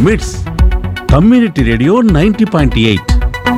మిట్స్ community radio ninety point eight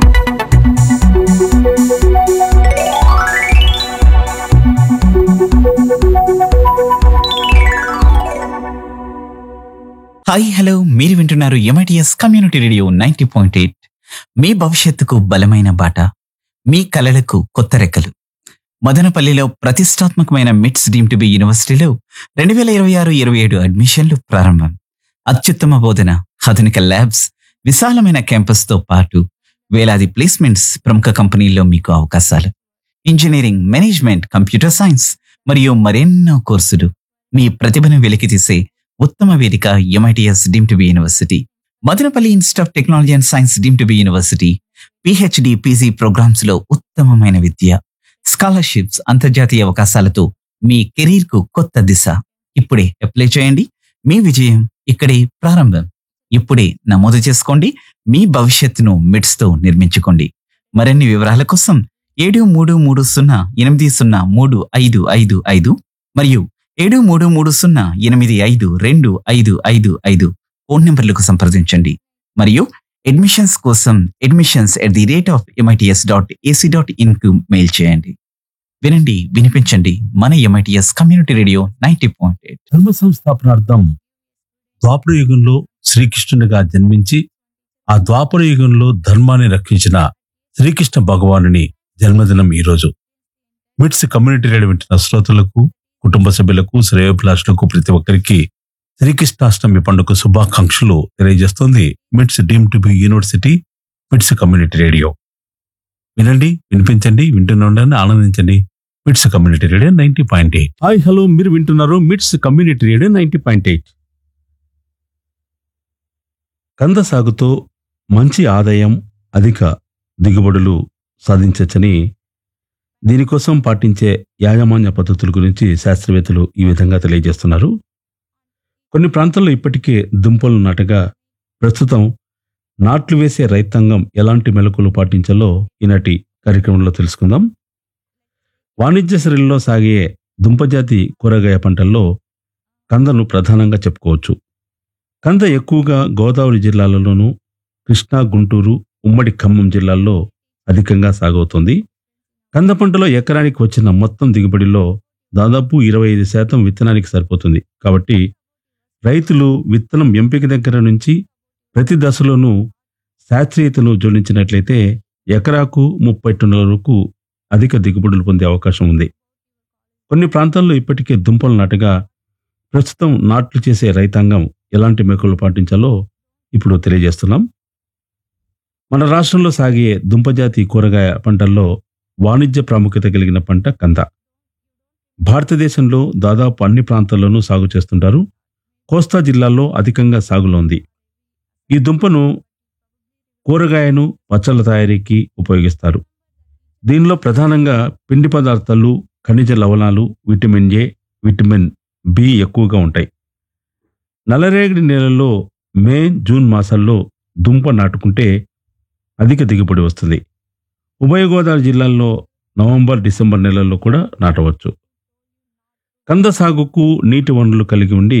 hi hello మీరు వింటున్నారు MITS community radio ninety point eight మీ భవిష్యత్తుకు బలమైన బాట మీ కలలకు కొత్త రెక్కలు మదనపల్లిలో ప్రతిష్టాత్మకమైన మిట్స్ డీమ్ టు బి యూనివర్సిటీలో రెండు వేల ఇరవై ఆరు ఇరవై ఏడు అడ్మిషన్లు ప్రారంభం అత్యుత్తమ బోధన ఆధునిక ల్యాబ్స్ విశాలమైన క్యాంపస్తో పాటు వేలాది ప్లేస్మెంట్స్ ప్రముఖ కంపెనీల్లో మీకు అవకాశాలు ఇంజనీరింగ్ మేనేజ్మెంట్ కంప్యూటర్ సైన్స్ మరియు మరెన్నో కోర్సులు మీ ప్రతిభను వెలికితీసే ఉత్తమ వేదిక MITS deemed to be university Madanapalle institute of technology and science deemed to be university PhD PG programs లో ఉత్తమమైన విద్య స్కాలర్షిప్స్ అంతర్జాతీయ అవకాశాలతో మీ కెరీర్ కు కొత్త దిశ ఇప్పుడే అప్లై చేయండి మీ విజయం ఇక్కడే ప్రారంభం ఇప్పుడే నమోదు చేసుకోండి మీ భవిష్యత్తును మిడ్స్ తో నిర్మించుకోండి మరిన్ని వివరాల కోసం ఏడు మూడు మూడు సున్నా ఎనిమిది సున్నా మూడు ఐదు ఐదు ఐదు మరియు ఏడు మూడు మూడు సున్నా ఎనిమిది ఐదు రెండు ఐదు ఐదు ఐదు ఫోన్ నెంబర్లకు సంప్రదించండి మరియు అడ్మిషన్స్ కోసం admissions at the rate of MITS dot AC dot in కు మెయిల్ చేయండి వినండి వినిపించండి మన MITS community radio ninety point eight ధర్మ సంస్థాపనార్థం ద్వాపర యుగంలో శ్రీకృష్ణుడిగా జన్మించి ఆ ద్వాపర యుగంలో ధర్మాన్ని రక్షించిన శ్రీకృష్ణ భగవానుని జన్మదినం ఈరోజు మిట్స్ కమ్యూనిటీ రేడియో వింటున్న శ్రోతలకు కుటుంబ సభ్యులకు శ్రేయోభిలాషులకు ప్రతి ఒక్కరికి శ్రీకృష్ణాష్టమి పండుగ శుభాకాంక్షలు తెలియజేస్తుంది MITS deemed to be university MITS community radio వినండి వినిపించండి వింటూనే ఉండండి ఆనందించండి MITS community radio ninety point eight hi hello మీరు వింటున్నారు MITS community radio ninety point eight కంద సాగుతో మంచి ఆదాయం అధిక దిగుబడులు సాధించవచ్చని దీనికోసం పాటించే యాజమాన్య పద్ధతుల గురించి శాస్త్రవేత్తలు ఈ విధంగా తెలియజేస్తున్నారు కొన్ని ప్రాంతాల్లో ఇప్పటికే దుంపలు నాటగా ప్రస్తుతం నాట్లు వేసే రైతాంగం ఎలాంటి మెలకులు పాటించాలో ఈనాటి కార్యక్రమంలో తెలుసుకుందాం వాణిజ్య శ్రేణిలో సాగే దుంపజాతి కూరగాయ పంటల్లో కందను ప్రధానంగా చెప్పుకోవచ్చు కంద ఎక్కువగా గోదావరి జిల్లాలలోనూ కృష్ణా గుంటూరు ఉమ్మడి ఖమ్మం జిల్లాల్లో అధికంగా సాగవుతుంది కంద పంటలో ఎకరానికి వచ్చిన మొత్తం దిగుబడిలో దాదాపు ఇరవై ఐదు శాతం విత్తనానికి సరిపోతుంది కాబట్టి రైతులు విత్తనం ఎంపిక దగ్గర నుంచి ప్రతి దశలోనూ శాస్త్రీయతను జోడించినట్లయితే ఎకరాకు ముప్పై టన్నుల వరకు అధిక దిగుబడులు పొందే అవకాశం ఉంది కొన్ని ప్రాంతాల్లో ఇప్పటికే దుంపలు నాటగా ప్రస్తుతం నాట్లు చేసే రైతాంగం ఎలాంటి మెకులు పాటించాలో ఇప్పుడు తెలియజేస్తున్నాం మన రాష్ట్రంలో సాగే దుంపజాతి కూరగాయ పంటల్లో వాణిజ్య ప్రాముఖ్యత కలిగిన పంట కంద భారతదేశంలో దాదాపు అన్ని ప్రాంతాల్లోనూ సాగు చేస్తుంటారు కోస్తా జిల్లాల్లో అధికంగా సాగులో ఉంది ఈ దుంపను కూరగాయను పచ్చళ్ళ తయారీకి ఉపయోగిస్తారు దీనిలో ప్రధానంగా పిండి పదార్థాలు ఖనిజ లవణాలు విటమిన్ ఏ విటమిన్ బి ఎక్కువగా ఉంటాయి నల్లరేగడి నేలల్లో మే జూన్ మాసాల్లో దుంప నాటుకుంటే అధిక దిగుబడి వస్తుంది ఉభయ గోదావరి జిల్లాల్లో నవంబర్ డిసెంబర్ నెలల్లో కూడా నాటవచ్చు కంద సాగుకు నీటి వనరులు కలిగి ఉండి